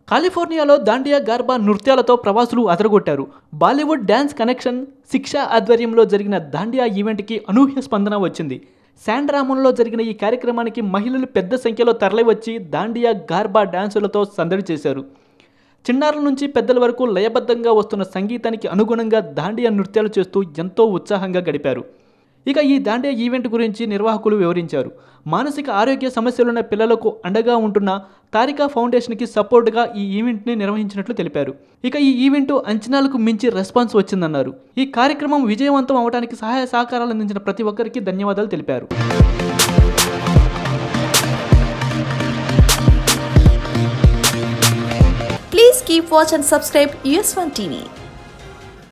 కాలిఫోర్నియాలో దాండియా గార్బా నృత్యాలతో ప్రవాసులు అదరగొట్టారు బాలీవుడ్ డ్యాన్స్ కనెక్షన్ శిక్ష ఆధ్వర్యంలో జరిగిన దాండియా ఈవెంట్కి అనూహ్య స్పందన వచ్చింది శాండ్రామంలో జరిగిన ఈ కార్యక్రమానికి మహిళలు పెద్ద సంఖ్యలో తరలివచ్చి దాండియా గార్బా డాన్సులతో సందడి చేశారు చిన్నారుల నుంచి పెద్దల వరకు లయబద్ధంగా వస్తున్న సంగీతానికి అనుగుణంగా దాండియా నృత్యాలు చేస్తూ ఎంతో ఉత్సాహంగా గడిపారు ఇక ఈ దాండియా ఈవెంట్ గురించి నిర్వాహకులు వివరించారు మానసిక ఆరోగ్య సమస్యలున్న పిల్లలకు అండగా ఉంటున్న తారికా ఫౌండేషన్కి సపోర్ట్గా ఈ ఈవెంట్ని నిర్వహించినట్లు తెలిపారు ఇక ఈ ఈవెంట్ అంచనాలకు మించి రెస్పాన్స్ వచ్చిందన్నారు ఈ కార్యక్రమం విజయవంతం అవడానికి సహాయ సహకారాలు అందించిన ప్రతి ఒక్కరికి ధన్యవాదాలు తెలిపారు Please keep watch and subscribe US1 TV.